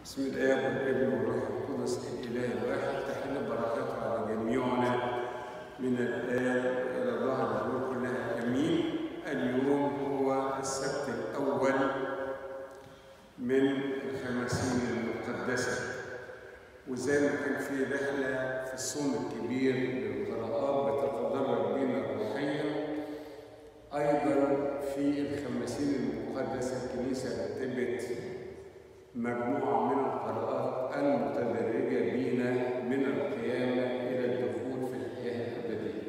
بسم الآب والابن والروح القدس الإله الواحد تحل بركاته على جميعنا من الآن إلى ظهر الأمور كلها آمين اليوم هو السبت الأول من الخمسين المقدسة وزي ما كان في رحلة في الصوم الكبير للقراءات بتتدرج بينا روحيا أيضا في الخمسين المقدسة الكنيسة رتبت مجموعة من القراءات المتدرجة بينا من القيامة إلى الدخول في الحياة الأبدية.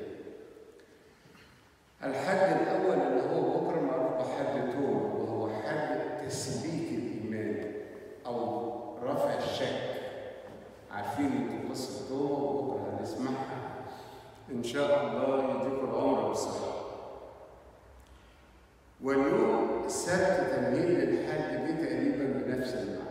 الحد الأول اللي هو بكرة معروف بحد توم وهو حد تثبيت الإيمان أو رفع الشك. عارفين انتوا قصة توم وبكرة هنسمعها إن شاء الله يديكم العمر بالصحة. واليوم سبت تمهيد للحد دي تقريبا بنفس المعنى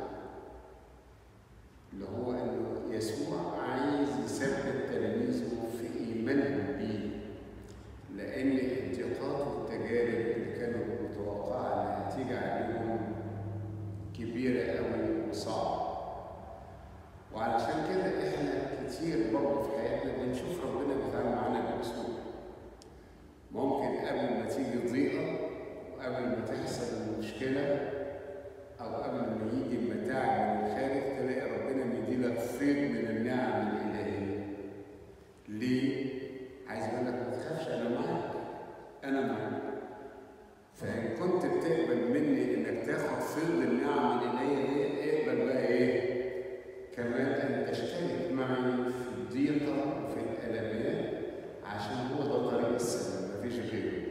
اللي هو انه يسوع عايز يثبت تلاميذه في ايمانهم بيه لان الضيقات والتجارب اللي كانوا متوقعه انها تيجي عليهم كبيره قوي وصعبه وعلشان كده احنا كتير برضه في حياتنا بنشوف ربنا بيتعامل معانا باسلوب ممكن قبل ما تيجي ضيقه قبل ما تحصل المشكلة أو قبل ما يجي المتاع من الخارج تلاقي ربنا مديلك فيض من النعم الإلهية. ليه؟ عايز يقول لك ما تخافش أنا معاك. أنا معاك. فإن كنت بتقبل مني إنك تاخد فيض النعم الإلهية دي اقبل بقى إيه؟ كمان أن تشترك معي في الضيقة وفي الألمات عشان هو ده طريق السلام مفيش غيره.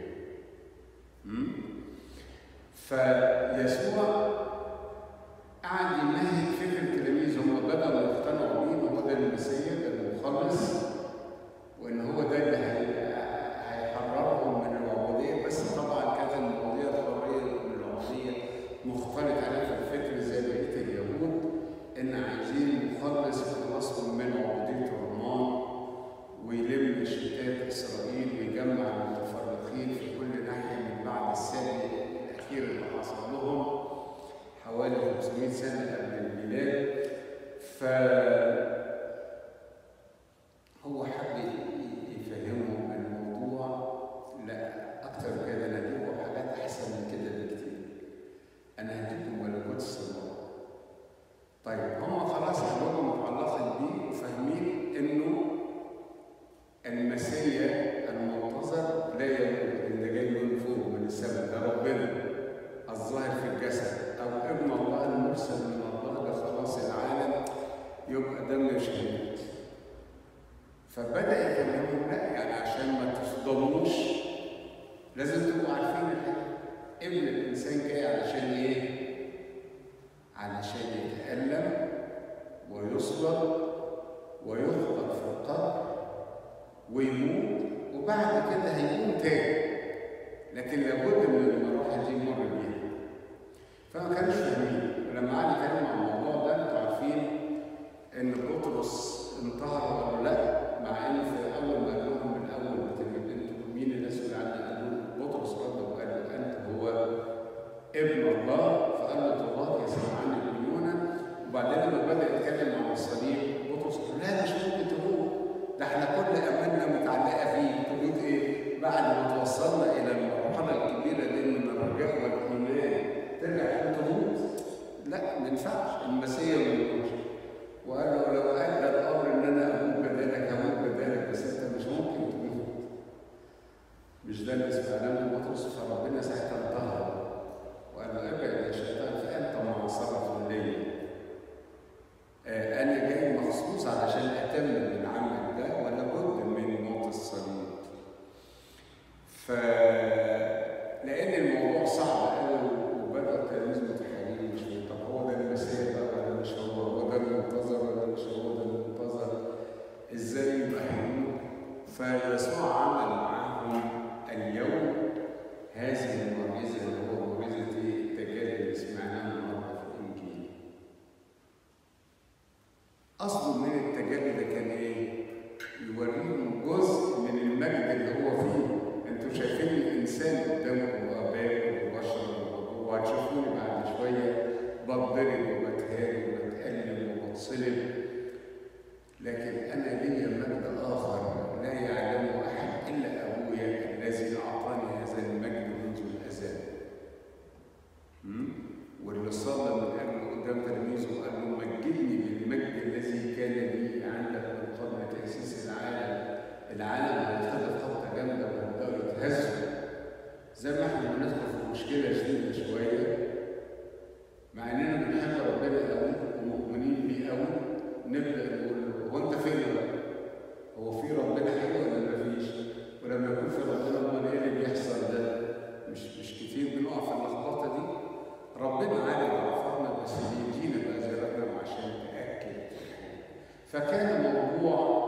فيسوع قعد يمهد فكر تلاميذه هم بدأوا يقتنعوا بيه ان هو ده المسيح ده المخلص وان هو ده اللي هيحررهم من العبوديه بس طبعا كانت المواضيع الحريه من العبوديه مختلط عليها في الفكر زي بقيه اليهود ان عايزين مخلص يخلصهم من عبوديه الرومان ويلم شتات اسرائيل ويجمع المتفرقين في كل ناحيه من بعد السبي الأخير اللي حصل لهم حوالي 500 سنة قبل الميلاد ف هو حب يفهمهم الموضوع لا أكتر كده أنا هجيبه حاجات أحسن من كده بكتير أنا هجيبكم ملكوت السماوات طيب هم خلاص قلوبهم متعلقة بيه وفاهمين إنه المسيح المنتظر لا يموت اللي جاي من فوق من السماء ده ربنا الظاهر في الجسد او ابن الله المرسل من الله لخلاص العالم يبقى ده مش هيموت فبدا يكلمهم لا يعني عشان ما تصدموش لازم تبقوا عارفين الحاجه ابن الانسان جاي علشان ايه؟ علشان يتألم ويصلب ويخبط في القبر ويموت وبعد كده هيقوم تاني لكن لابد من المراحل دي يمر بيها فما كانوش فاهمين ولما قعد يتكلم عن الموضوع ده انتوا عارفين ان بطرس انتهر ولا لا مع ان في اول ما قال لهم من الاول انتوا مين الناس اللي عندي قالوا بطرس رد وقال له انت هو ابن الله فقال له الله يسمعني مليونا وبعدين لما بدا يتكلم عن الصليب بطرس قال لا مش ممكن تموت ده احنا كل املنا متعلقه فيه تموت ايه؟ بعد ما توصلنا الى المرحله الكبيره دي من الرجاء والايمان ترجع تموت؟ لا ما ينفعش المسيح ما يموتش وقال له لو ادى الامر ان انا اموت بدالك هموت بدالك بس انت مش ممكن تموت مش ده اللي سمعناه من بطرس فربنا ساعتها انتهر وقال له ابعد يا شيطان فانت معصره ليا آه انا جاي مخصوص علشان اتمم العمل ده ولا بد من موت الصليب ف لان الموضوع صعب قوي وبدا التلاميذ متحيرين مش طب هو ده المسيح بقى ولا مش هو هو ده المنتظر ولا مش هو ده المنتظر ازاي يبقى هيموت فيسوع عمل معاهم اليوم هذه المعجزه اللي هو معجزه التجارب اللي سمعناها النهارده في الانجيل قصده من التجارب ده كان ايه؟ يوريهم جزء من المجد اللي هو فيه انتوا شايفين الانسان قدامكم بقى باكل وبشرب وهتشوفوني بعد شويه بتضرب وبتهان وبتقلب تلاميذه وقال له مجدني بالمجد الذي كان لي عندك من قبل تأسيس العالم العالم هيتخذ خبطة جامدة وهيبدأوا يتهزوا زي ما احنا بندخل في مشكلة شديدة شوية مع اننا بنحب ربنا قوي ومؤمنين بيه قوي نبدا نقول له هو انت فين يا رب؟ هو في ربنا حلو ولا مفيش؟ ولما يكون في ربنا امال ايه اللي بيحصل ده؟ مش مش كتير بنقع في اللخبطه دي ربنا عالم ضعفنا بس بيدينا بقى زي ربنا عشان تاكد فكان موضوع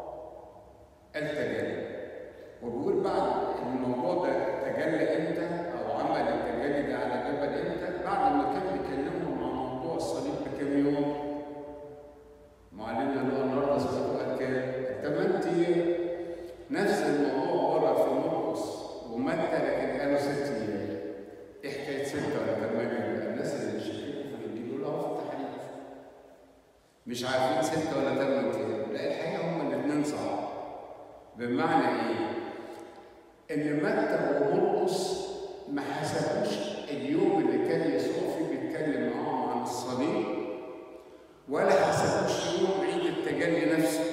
التجلي وبيقول بعد الموضوع ده تجلى امتى او عمل التجلي ده على جبل امتى بعد ما كان بيكلمهم عن موضوع الصليب بكام يوم معلمنا اللي هو النهارده سبقوا قال كام؟ ثمان ايام نفس الموضوع ورا في مرقس ومتى لكن قالوا ست ايام ايه حكايه سته ولا ثمانيه الناس اللي بيشككوا في الانجيل يقولوا اه في التحريف مش عارفين سته ولا ثمان ايام لا الحقيقه هم الاثنين صح بمعنى ايه؟ ان متى ومرقس ما حسبوش اليوم اللي كان يسوع فيه بيتكلم معاهم عن الصليب ولا حسبوش يوم عيد التجلي نفسه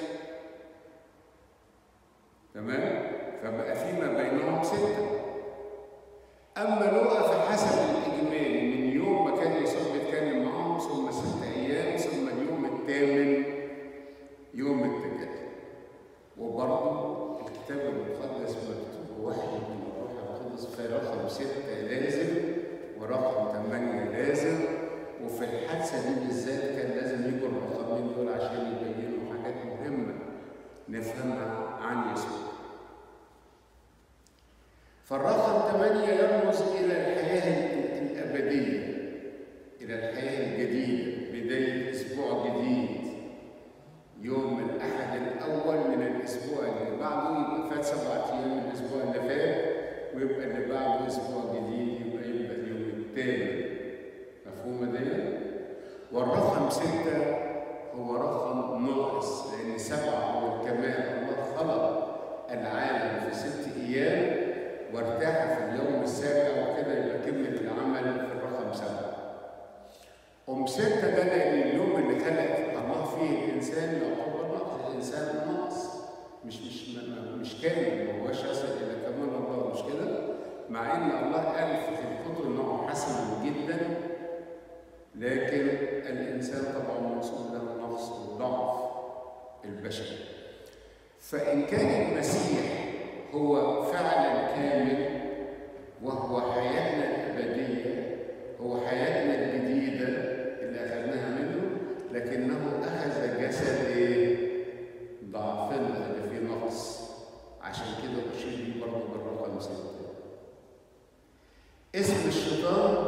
تمام فبقى فيما بينهم سته اما لوقا فحسب الاجمالي من يوم ما كان يسوع بيتكلم معاهم ثم ست ايام ثم اليوم الثامن يوم التجلي وبرضه الكتاب المقدس مكتوب وحي من الروح القدس في رقم ستة لازم ورقم ثمانية لازم وفي الحادثة دي بالذات كان لازم يجوا الرقمين دول عشان يبينوا حاجات مهمة نفهمها عن يسوع. فالرقم ثمانية يرمز إلى الحياة الأبدية إلى الحياة الجديدة بداية أسبوع جديد يوم الأحد الأول من الأسبوع اللي بعده يبقى فات سبعة أيام من الأسبوع اللي فات ويبقى اللي بعده أسبوع جديد يبقى يبقى اليوم الثاني مفهومة دي؟ والرقم ستة هو رقم ناقص لأن سبعة هو الكمال الله خلق العالم في ست أيام وارتاح في اليوم السابع وكده يبقى كلمة العمل في الرقم سبعة. أم ستة ده لأن اليوم اللي خلق الله فيه الإنسان يعتبر ناقص الإنسان ناقص مش مش مش كامل ما هوش يصل إلى كمال الله مش كده؟ مع إن الله قال في خلقته إنه حسن جدا لكن الإنسان طبعا موصول له نقص وضعف البشري فإن كان المسيح هو فعلا كامل وهو حياتنا الأبدية هو حياتنا الجديدة اللي أخذناها منه لكنه أخذ جسد إيه؟ ضعفنا اللي فيه نقص عشان كده أشير بيه برضه بالرقم ستة اسم الشيطان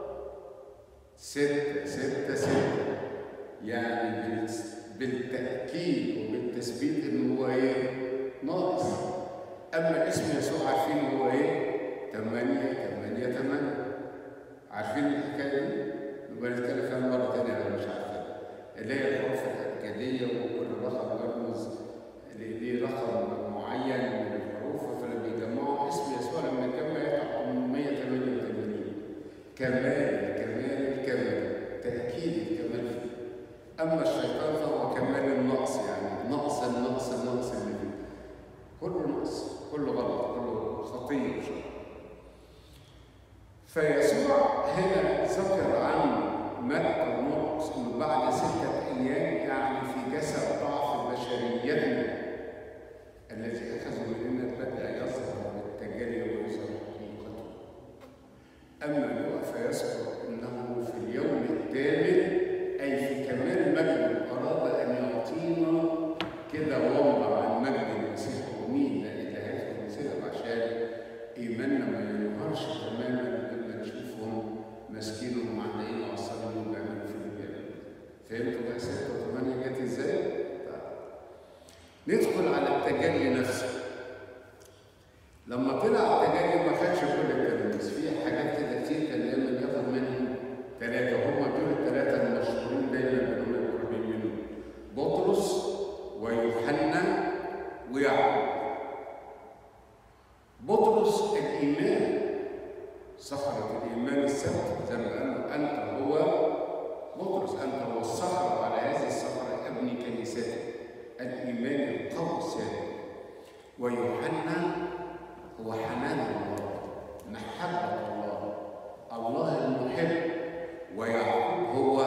ستة ستة ستة يعني بالتأكيد وبالتثبيت إن هو إيه؟ ناقص أما اسم يسوع عارفين هو إيه؟ ثمانية ثمانية ثمانية عارفين الحكاية دي؟ نبقى نتكلم فيها مرة تانية أنا مش عارفها اللي هي الحروف الأبجدية وكل رقم يرمز ليه رقم معين من الحروف فلما بيجمعوا اسم يسوع لما يجمع يطلع 888 كمال كمال الكمال تأكيد الكمال فيه أما الشيطان فهو كمال النقص يعني نقص النقص النقص اللي فيه كله نقص كله غلط كله خطية وشر فيسوع هنا ذكر عن متى ومرقس انه بعد ستة أيام يعني في جسد ضعف بشريتنا الذي أخذوا مننا بدأ يظهر بالتجلي ويظهر حقيقته أما لوقا فيذكر أنه في اليوم الثامن أي في كمال مجد أراد أن يعطينا كده وضع عن مجد المسيح ومين اللي هيدخل المسيح عشان إيماننا ما ينهارش تماما لما نشوفهم ماسكين ومعلقين وعصارين وبيعملوا في الجبل. فهمتوا بقى ستة وثمانية جت ازاي؟ طيب. ندخل على التجلي نفسه. لما طلع التجلي ما خدش كل التلاميذ، في حاجات كده كتير كان دايما ياخد منهم ثلاثة، هم دول الثلاثة المشهورين دايما اللي هم قريبين منه. بطرس ويوحنا ويعقوب. بطرس الإيمان صخرة الإيمان السبت زي ما قال أنت هو بطرس ويوحنا هو حنان الله محبة الله الله المحب ويعقوب هو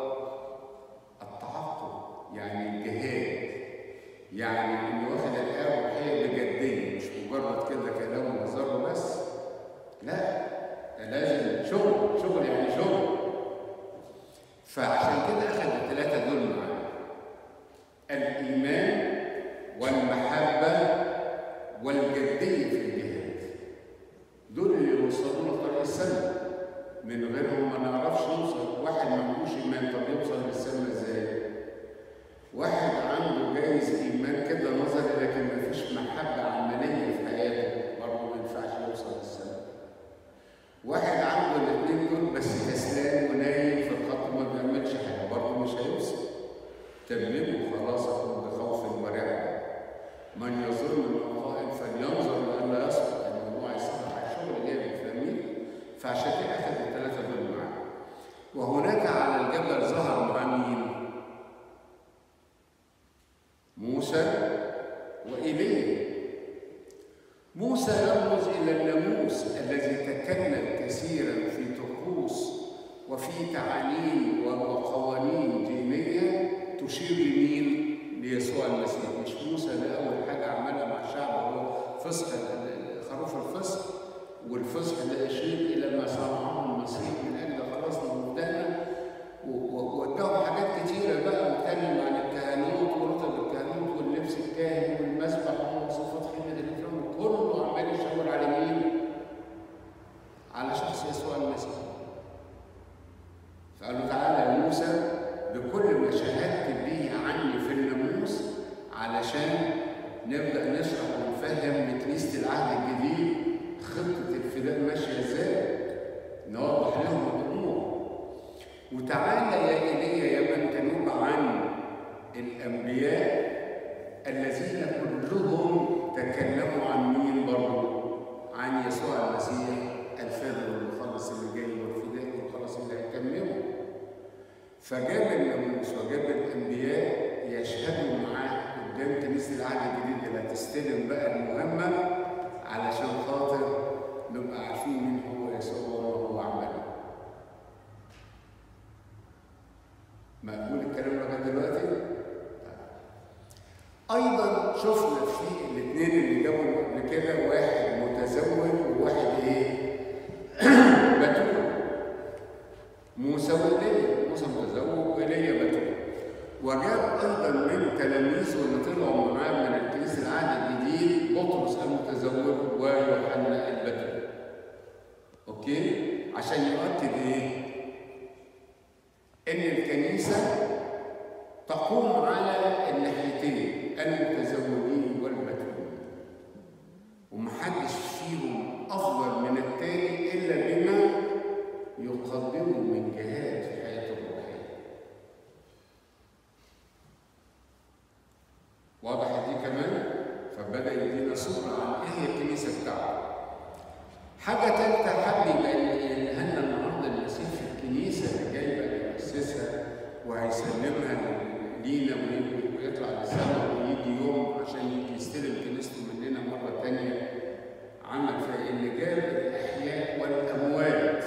التعاقب يعني الجهاد يعني اللي واخد الآية الروحية بجدية مش مجرد كده كلام وهزار بس لا ده لازم شغل شغل يعني شغل فعشان كده أخذ الثلاثة دول معاه الإيمان والمحبة والجدية في الجهاد دول اللي يوصلونا طريق السلم من غيرهم ما نعرفش نوصل واحد ما عندوش إيمان طب يوصل للسلم إزاي؟ واحد عنده جايز إيمان كده نظري لكن ما فيش محبة عملية في حياته برضه ما ينفعش يوصل للسلم واحد عنده الاثنين دول بس كسلان ونايم في الخط ما بيعملش حاجة برضه مش هيوصل تبلغوا خلاصكم بخوف ورعب من يظن من قائم فلينظر لئلا يسقط الموضوع يسقط على الشغل جامد فاهمين؟ فعشان كده اخذ الثلاثه دول معاه وهناك على الجبل ظهر مع مين؟ موسى وإيليا موسى يرمز إلى الناموس الذي تكلم كثيرا في طقوس وفي تعاليم وقوانين دينية تشير لمين؟ ليسوع المسيح مش موسى ده أول حاجة عملها مع الشعب هو فصح خروف الفصح والفصح ده يشير إلى ما صنعه المسيح من أجل خلاصنا ومبدأنا واداهم حاجات كتيرة بقى واتكلم عن الكهنوت ورتب الكهنوت واللبس الكاهن والمسبح ومواصفات خدمة الإكرام كله عمال يشاور على مين؟ على شخص يسوع المسيح فقال له تعالى يا موسى بكل ما شاهدت به عني في الناموس علشان نبدا نشرح ونفهم لكنيسه العهد الجديد خطه الفداء ماشيه ازاي نوضح لهم الامور وتعالى يا ايليا يا من تنوب عن الانبياء الذين كلهم تكلموا عن مين برضه عن يسوع المسيح الفادر والمخلص اللي جاي والفداء والخلاص اللي هيكمله فجاب الناموس وجاب الانبياء يشهدوا معاه قدام كنيسه العهد الجديد اللي هتستلم بقى المهمه علشان خاطر نبقى عارفين مين هو يسوع وما هو عمله. مقبول الكلام لغايه دلوقتي؟ ايضا شفنا في الاثنين اللي جابوا قبل كده واحد متزوج وواحد ايه؟ بتول موسى وإيليا موسى متزوج وإيليا بتول وجاب أيضا من تلاميذه اللي طلعوا معاه من الكنيسة العهد الجديد بطرس المتزوج ويوحنا البتول أوكي عشان يؤكد إيه؟ إن الكنيسة تقوم على الناحيتين المتزوجين والبتول ومحدش فيهم أفضل من التاني إلا بما يقدمه من جهاد في حياته الروحية. واضح دي كمان؟ فبدأ يدينا صورة عن إيه هي الكنيسة بتاعته. حاجة تالتة حب يبينها لنا النهارده المسيح في الكنيسة اللي جاي بقى يأسسها وهيسلمها لينا ويطلع للسماء ويجي يوم عشان يجي يستلم كنيسته مننا مرة تانية عمل فيها اللي جاب الأحياء والأموات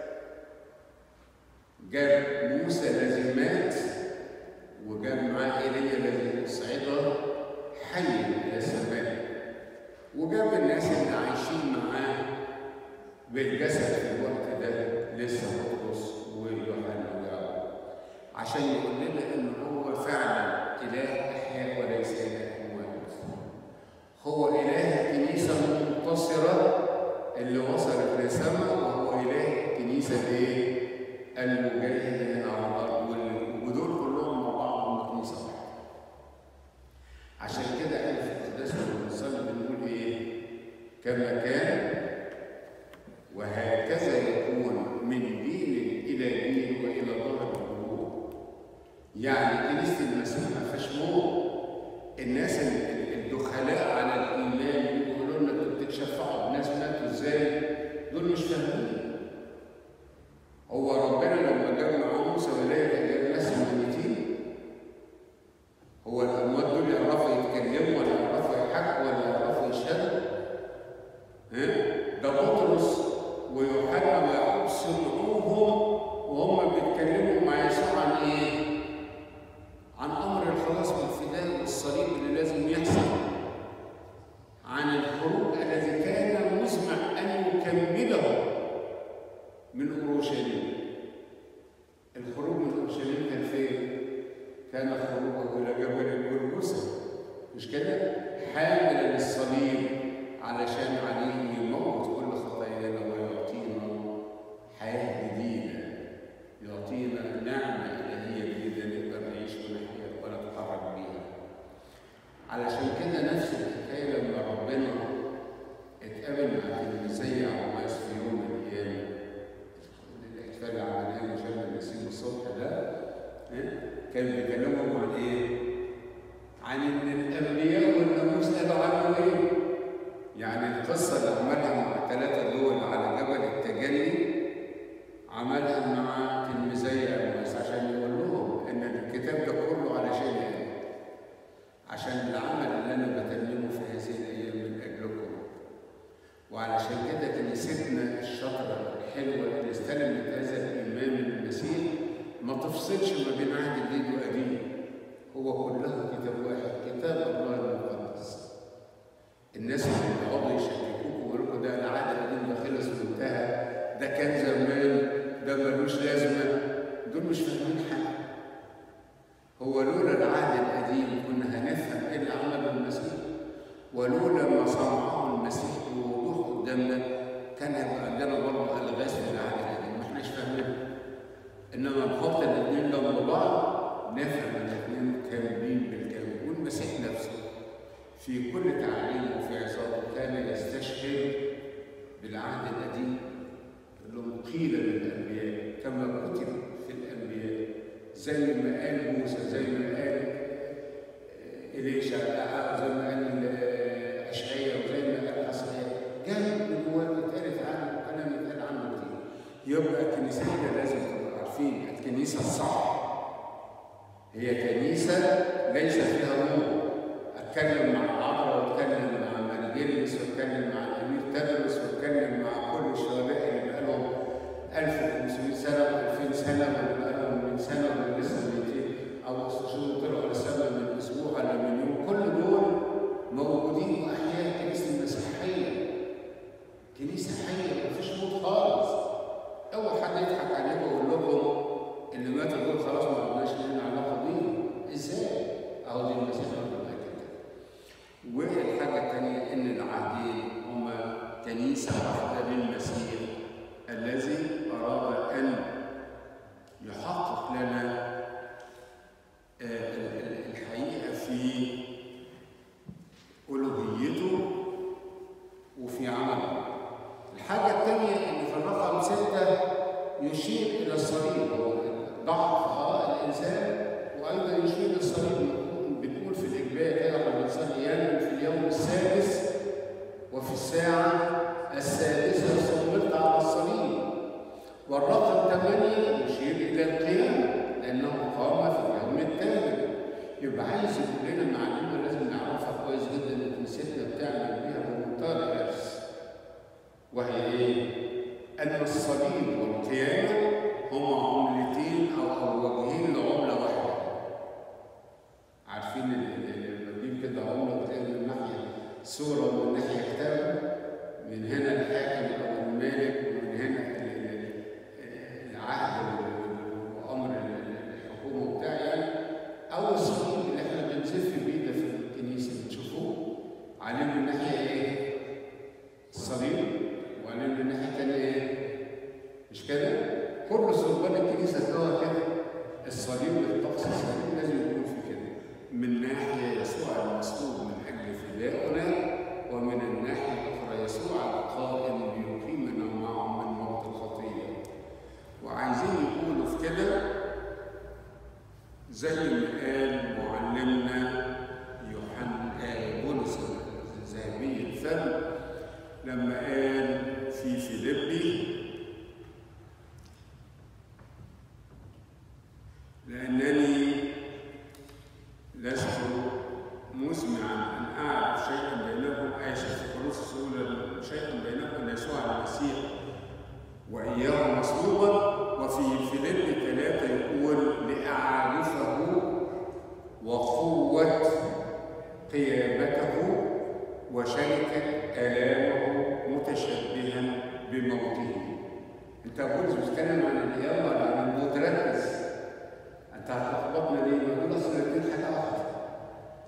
جاب موسى الذي مات وجاب معاه ايليا الذي صعد حيا الى السماء وجاب الناس اللي عايشين معاه بالجسد في الوقت ده لسه بطرس ويوحنا ويعقوب عشان يقول لنا ان هو فعلا اله احياء وليس اله اموات هو اله الكنيسه المنتصره اللي وصلت للسماء وهو اله الكنيسه الايه؟ المجاهد هنا على الارض ودول كلهم مع بعض هم كنيسه واحده. عشان كده احنا في القداس لما بنصلي بنقول ايه؟ كما كان وهكذا يكون من دين الى دين والى ظهر القلوب. يعني كنيسه المسيح ما فيهاش موت. الناس الدخلاء على الايمان يقولوا لنا انتوا بتتشفعوا بناس ماتوا ازاي؟ دول مش فاهمين. هو ربنا لما جاب مع موسى ولاية كان جاب ناس ميتين هو الأموات دول يعرفوا يتكلموا ولا يعرفوا يحكوا ولا يعرفوا كان خروجه إلى جبل الجلجسة مش كده؟ حاملا الصليب علشان عليه يموت كل خطايانا ويعطينا حياة جديدة يعطينا نعمة إلهية جديدة نقدر نعيش ونحيا ونتحرك بيها علشان كده نفس الحكاية لما ربنا اتقابل مع تلميذي عمواس في يوم من الأيام الاحتفال اللي عملناه مشان النسيم الصبح ده إيه؟ كان بيكلمهم عن ايه؟ عن ان الانبياء والناموس قالوا عنه ايه؟ يعني القصه اللي عملها مع الثلاثه دول على جبل التجلي عملها مع تلميذي عمواس عشان يقول لهم ان الكتاب ده كله علشان ايه؟ عشان العمل اللي انا بتممه في هذه الايام من اجلكم وعلشان كده كنيستنا الشاطره الحلوه اللي استلمت هذا الايمان من المسيح ما تفصلش ما بين عهد جديد وقديم هو كله كتاب واحد كتاب الله المقدس الناس اللي بيقعدوا يشككوك ويقولوا لكم ده العهد القديم ده خلص وانتهى ده كان زمان ده ملوش لازمه دول مش فاهمين حاجه هو لولا العهد القديم كنا هنفهم ايه اللي عمله المسيح ولولا ما صنعه المسيح بوضوح قدامنا كان هيبقى عندنا برضه الغاز في العهد القديم ما احناش فاهمين انما نحط الاثنين جنب بعض نفهم الاثنين كاملين بالكامل والمسيح نفسه في كل تعليمه وفي عظاته كان يستشهد بالعهد القديم يقول لهم قيل للانبياء كما كتب في الانبياء زي ما قال موسى زي ما قال إليشا زي ما قال أشعياء وزي ما قال حسقيا جاب نبوات اتقالت عنه وكلام اتقال عنه كتير يبقى كنيستنا لازم تبقى عارفين الكنيسة الصح هي كنيسة ليس فيها نور أتكلم مع عبرة وأتكلم مع مارجيلس وأتكلم مع الأمير تدرس وأتكلم مع كل الشهداء اللي بقالهم 1500 سنة و2000 سنة واللي بقالهم من سنة واللي لسه 200 أو استشهدوا طلعوا على السماء من أسبوع ولا من يوم كل دول موجودين وأحياء الكنيسة المسيحية كنيسة حية مفيش موت خالص اوعى حد يضحك عليكم ويقول لكم اللي ماتوا دول خلاص ما عندناش لنا علاقه بيهم ازاي؟ اهو دي المسيح برضه كده والحاجه الثانيه ان العهدين هما كنيسه واحده للمسيح الذي اراد ان يحقق لنا الحقيقه في الوهيته وفي عمله الحاجة الثانية إن في الرقم ستة يشير إلى الصليب هو ضعف أعضاء الإنسان وأيضا يشير إلى الصليب بنقول في الإجباء كده لما الإنسان ينام في اليوم السادس وفي الساعة السادسة صلبت على الصليب والرقم ثمانية يشير إلى القيامة لأنه قام في اليوم الثامن يبقى عايز يقول لنا معلومة لازم نعرفها كويس جدا إن كنيستنا بتعمل بيها بمنتهى الحرص وهي ايه؟ أن الصليب والقيامة هما عملتين أو أو وجهين لعملة واحدة. عارفين لما تجيب كده عملة بتلاقي من ناحية صورة ومن ناحية كتاب من هنا الحاكم أو المالك ومن هنا العهد وأمر الحكومة بتاعي يعني أو الصليب اللي احنا بنزف بيه ده في الكنيسة بتشوفوه عليه من ناحية إيه؟ الصليب وبعدين من الناحيه الثانيه ايه؟ مش كده؟ كل صلبان الكنيسه سوا كده الصليب الطقس الصليب لازم يكون في كده من ناحيه يسوع المصلوب من اجل فدائنا ومن الناحيه الاخرى يسوع القائم ليقيمنا معه من موت الخطيه وعايزين يقولوا في كده زي ما قال معلمنا يوحنا بولس الذهبي الفم لما قال في فيليبي لأنني لست مسمعا أن أعرف شيئا بينكم أي شيء في كورنثوس الأولى شيئا بينكم أن يسوع المسيح وإياه مصلوبا وفي فيليبي ثلاثة يقول لأعرفه وقوة قيامته وشركة آلامه متشبها بموته. أنت بولس بتتكلم عن القيامة ولا عن الموت ركز. أنت هتلخبطنا ليه؟ ما دول أصل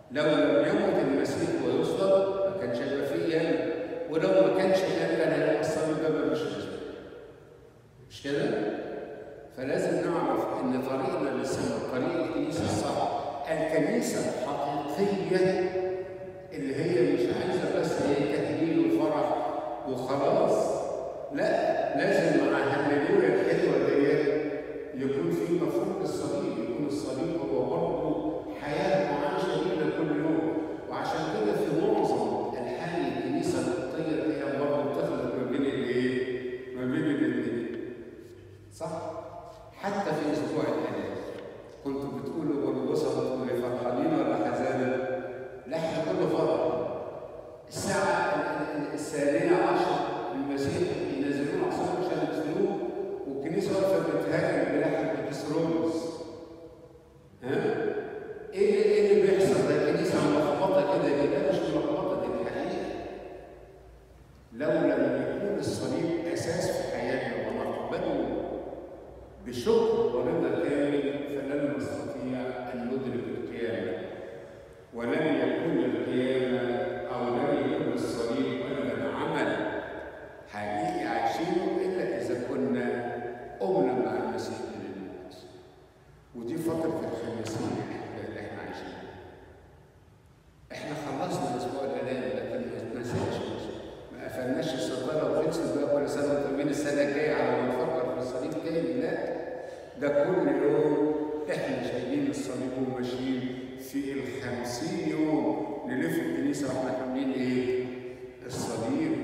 لو لم يمت المسيح ويصلب ما كانش هيبقى فيه قيامة ولو ما كانش قيامة كان هيبقى الصليب ده ملوش لازمة مش كده؟ فلازم نعرف ان طريقنا للسماء طريق الكنيسه الصح الكنيسه الحقيقيه اللي هي مش عايزه بس هي تهليل وفرح وخلاص لا لازم مع هالليلويا الحلوه ديت يكون في مفهوم الصليب يكون الصليب هو برضه حياه معاشه لينا كل يوم وعشان كده في معظم الحال الكنيسه القبطيه هي برضه بتخلط ما بين الايه؟ ما بين الاثنين صح؟ حتى في اسبوع الالام كنتوا بتقولوا والوسط فرحانين ولا حزانا؟ لا احنا كله فرح الساعة الثانية عشر المسيح ينزلون عصام عشان يغسلوه والكنيسة واقفة بتهاجم بلحم الكسرونس ها؟ ايه اللي ايه اللي بيحصل ده الكنيسة ملخبطة كده ليه؟ لا مش ملخبطة دي الحقيقة لو لم يكون الصليب أساس في حياتنا ونقبله بشكر ورضا كامل فلن نستطيع ان ندرك القيامه ولن يكون القيامه او لن يكون الصليب ابدا عمل حقيقي عايشينه الا اذا كنا قمنا مع المسيح من الموت ودي فتره الخمسين اللي احنا عايشينها احنا خلصنا اسبوع الالام لكن ما اتنساش ما قفلناش الصداره وخلصت بقى كل سنه وانتم من السنه الجايه على ما نفكر في الصليب تاني لا ده كل يوم احنا شايلين الصليب وماشيين في الخمسين يوم نلف الكنيسه واحنا حاملين ايه؟ الصليب